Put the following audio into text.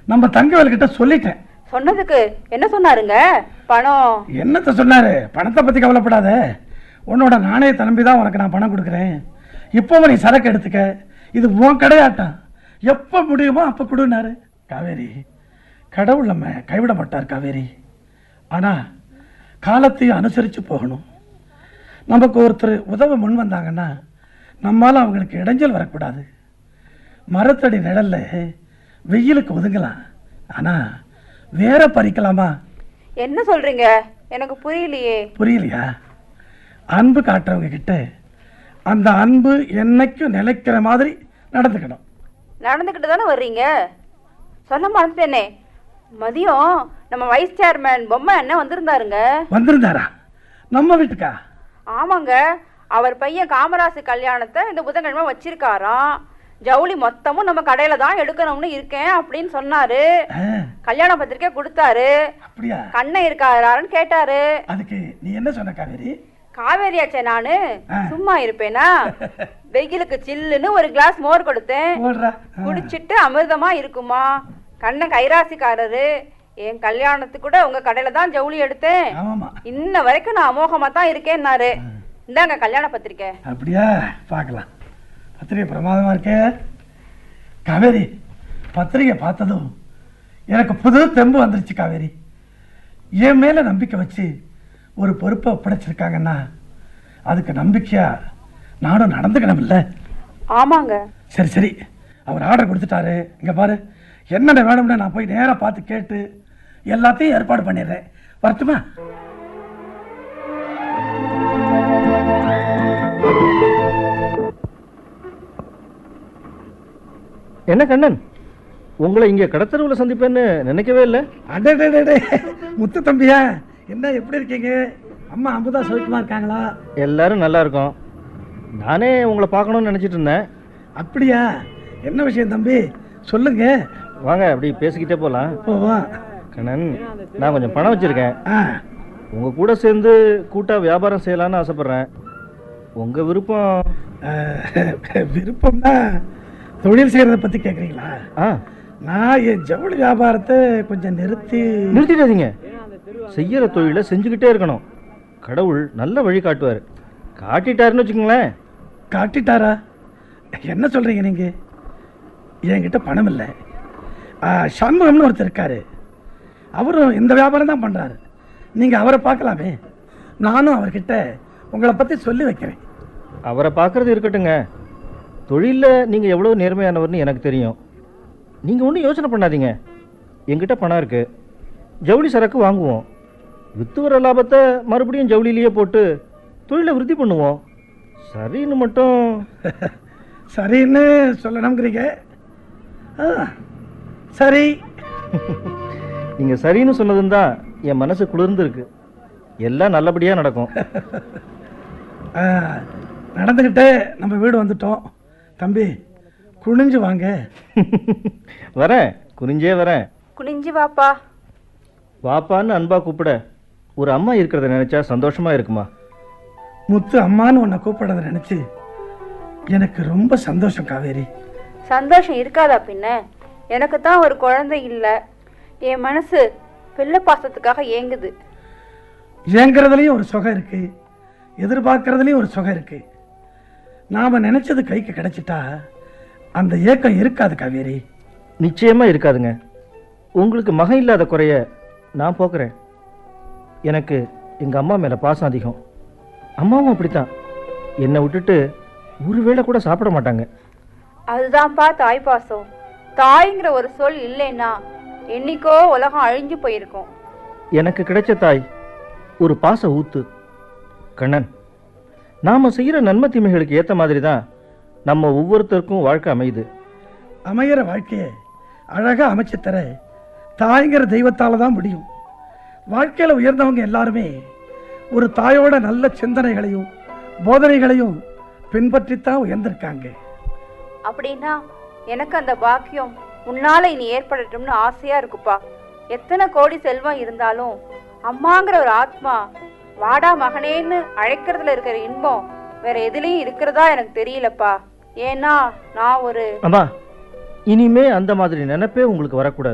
நம்ம தங்கவேல் சொல்லிட்டேன் சொன்னதுக்கு என்ன சொன்னாருங்க பணம் என்னத்த சொன்னாரு பணத்தை பத்தி கவலைப்படாத உன்னோட நாணயத்தை நம்பி தான் உனக்கு நான் பணம் கொடுக்குறேன் இப்போ நீ சரக்கு எடுத்துக்க இது உன் கடையாட்டம் எப்போ முடியுமோ அப்போ கொடுனாரு காவேரி கடவுள் நம்ம கைவிட மாட்டார் காவேரி ஆனால் காலத்தையும் அனுசரித்து போகணும் நமக்கு ஒருத்தர் உதவ முன் வந்தாங்கன்னா நம்மால் அவங்களுக்கு இடைஞ்சல் வரக்கூடாது மரத்தடி நிழல்ல வெயிலுக்கு ஒதுங்கலாம் ஆனால் வேற பறிக்கலாமா என்ன சொல்றீங்க எனக்கு புரியலையே புரியலையா அன்பு காட்டுறவங்க கிட்ட அந்த அன்பு என்னைக்கும் நிலைக்கிற மாதிரி நடந்துக்கணும் நடந்துக்கிட்டு தானே வர்றீங்க சொல்ல மறந்துட்டேனே மதியம் நம்ம வைஸ் சேர்மேன் பொம்மை அண்ணன் வந்திருந்தாருங்க வந்திருந்தாரா நம்ம வீட்டுக்கா ஆமாங்க அவர் பையன் காமராசு கல்யாணத்தை இந்த புதன்கிழமை வச்சிருக்காராம் ஜவுளி மொத்தமும் நம்ம கடையில தான் எடுக்கணும்னு இருக்கேன் அப்படின்னு சொன்னாரு ஆ, கல்யாண பத்திரிக்கை கொடுத்தாரு அப்படியா கண்ணன் இருக்காரான்னு கேட்டாரு அதுக்கு நீ என்ன சொன்ன காவேரி காவேரியாச்சே நானு ஆ. சும்மா இருப்பேனா வெயிலுக்கு சில்லுன்னு ஒரு கிளாஸ் மோர் கொடுத்தேன் ஓடுறா ஆ, குடிச்சிட்டு அமிர்தமா இருக்குமா கண்ணன் கைராசிக்காரரு என் கல்யாணத்துக்கு கூட உங்க கடையில தான் ஜவுளி எடுத்தேன் ஆமாமா இன்ன வரைக்கும் நான் அமோகமா தான் இருக்கேன்னாரு இந்தாங்க கல்யாண பத்திரிக்கை அப்படியா பார்க்கலாம் பத்திரிகை பிரமாதமா இருக்கே காவேரி பத்திரிகை பார்த்ததும் எனக்கு புது தெம்பு வந்துருச்சு காவேரி என் மேல நம்பிக்கை வச்சு ஒரு பொறுப்பை ஒப்படைச்சிருக்காங்கன்னா அதுக்கு நம்பிக்கையா நானும் நடந்துக்கணும்ல ஆமாங்க சரி சரி அவர் ஆர்டர் கொடுத்துட்டாரு இங்க பாரு என்னென்ன வேணும்னு நான் போய் நேரா பார்த்து கேட்டு எல்லாத்தையும் ஏற்பாடு பண்ணிடுறேன் வரட்டுமா என்ன கண்ணன் உங்களை இங்கே கடத்தருவில் சந்திப்பேன்னு நினைக்கவே இல்லை அடடடடே முத்து தம்பியா என்ன எப்படி இருக்கீங்க அம்மா அம்புதா சௌக்கியமா இருக்காங்களா எல்லாரும் நல்லா இருக்கோம் நானே உங்களை பார்க்கணும்னு நினச்சிட்டு இருந்தேன் அப்படியா என்ன விஷயம் தம்பி சொல்லுங்க வாங்க அப்படி பேசிக்கிட்டே போகலாம் போவோம் கண்ணன் நான் கொஞ்சம் பணம் வச்சுருக்கேன் ஆ உங்கள் கூட சேர்ந்து கூட்டாக வியாபாரம் செய்யலான்னு ஆசைப்பட்றேன் உங்கள் விருப்பம் அஹ், விருப்பம்னா தொழில் செய்யறத பத்தி கேக்குறீங்களா ஆ நான் என் ஜவுளி வியாபாரத்தை கொஞ்சம் நிறுத்தி நிறுத்திடாதீங்க செய்யற தொழிலை செஞ்சுக்கிட்டே இருக்கணும் கடவுள் நல்ல வழி காட்டுவார் காட்டிட்டாருன்னு வச்சுக்கோங்களேன் காட்டிட்டாரா என்ன சொல்றீங்க நீங்க என்கிட்ட பணம் இல்லை ஆ, சண்முகம்னு ஒருத்தர் இருக்காரு அவரும் இந்த வியாபாரம் தான் பண்றாரு நீங்க அவரை பார்க்கலாமே நானும் அவர்கிட்ட உங்களை பத்தி சொல்லி வைக்கிறேன் அவரை பார்க்கறது இருக்கட்டுங்க தொழிலில் நீங்கள் எவ்வளோ நேர்மையானவர்னு எனக்கு தெரியும் நீங்கள் ஒன்றும் யோசனை பண்ணாதீங்க என்கிட்ட பணம் இருக்குது ஜவுளி சரக்கு வாங்குவோம் வித்து வர லாபத்தை மறுபடியும் ஜவுளிலேயே போட்டு தொழிலை விருத்தி பண்ணுவோம் சரின்னு மட்டும் சரின்னு சொல்லணுங்கிறீங்க ஆ, சரி நீங்கள் சரின்னு சொன்னதும் தான் என் மனசு குளிர்ந்துருக்கு எல்லாம் நல்லபடியாக நடக்கும் ஆ, நடந்துக்கிட்டே நம்ம வீடு வந்துட்டோம் தம்பி குனிஞ்சு வாங்க வரேன் குறிஞ்சே வரேன் குனிஞ்சு வாப்பா வாப்பான்னு அன்பா கூப்பிட ஒரு அம்மா இருக்கிறத நினைச்சா சந்தோஷமா இருக்குமா முத்து அம்மான்னு உன்னை கூப்பிடுறத நினைச்சு எனக்கு ரொம்ப சந்தோஷம் காவேரி சந்தோஷம் இருக்காதா பின்ன எனக்கு தான் ஒரு குழந்தை இல்லை என் மனசு பிள்ளை பாசத்துக்காக ஏங்குது ஏங்குறதுலயும் ஒரு சுகம் இருக்கு எதிர்பார்க்கறதுலயும் ஒரு சுகம் இருக்கு நாம நினைச்சது கைக்கு கிடைச்சிட்டா அந்த ஏக்கம் இருக்காது காவேரி நிச்சயமா இருக்காதுங்க உங்களுக்கு மகன் இல்லாத குறைய நான் போக்குறேன் எனக்கு எங்க அம்மா மேல பாசம் அதிகம் அம்மாவும் அப்படித்தான் என்னை விட்டுட்டு ஒரு வேளை கூட சாப்பிட மாட்டாங்க அதுதான்ப்பா தாய் பாசம் தாய்ங்கிற ஒரு சொல் இல்லைன்னா என்னைக்கோ உலகம் அழிஞ்சு போயிருக்கும் எனக்கு கிடைச்ச தாய் ஒரு பாச ஊத்து கண்ணன் நாம செய்யற நன்மை தீமைகளுக்கு ஏத்த மாதிரி தான் நம்ம ஒவ்வொருத்தருக்கும் வாழ்க்கை அமையுது அமையிற வாழ்க்கையை அழகா அமைச்சு தர தாய்ங்கிற தெய்வத்தால தான் முடியும் வாழ்க்கையில உயர்ந்தவங்க எல்லாருமே ஒரு தாயோட நல்ல சிந்தனைகளையும் போதனைகளையும் பின்பற்றித்தான் உயர்ந்திருக்காங்க அப்படின்னா எனக்கு அந்த பாக்கியம் முன்னால இனி ஏற்படட்டும்னு ஆசையா இருக்குப்பா எத்தனை கோடி செல்வம் இருந்தாலும் அம்மாங்கிற ஒரு ஆத்மா வாடா மகனேன்னு அழைக்கிறதுல இருக்கிற இன்பம் வேற எதுலயும் இருக்கிறதா எனக்கு தெரியலப்பா ஏன்னா நான் ஒரு அம்மா இனிமே அந்த மாதிரி நினைப்பே உங்களுக்கு வரக்கூடாது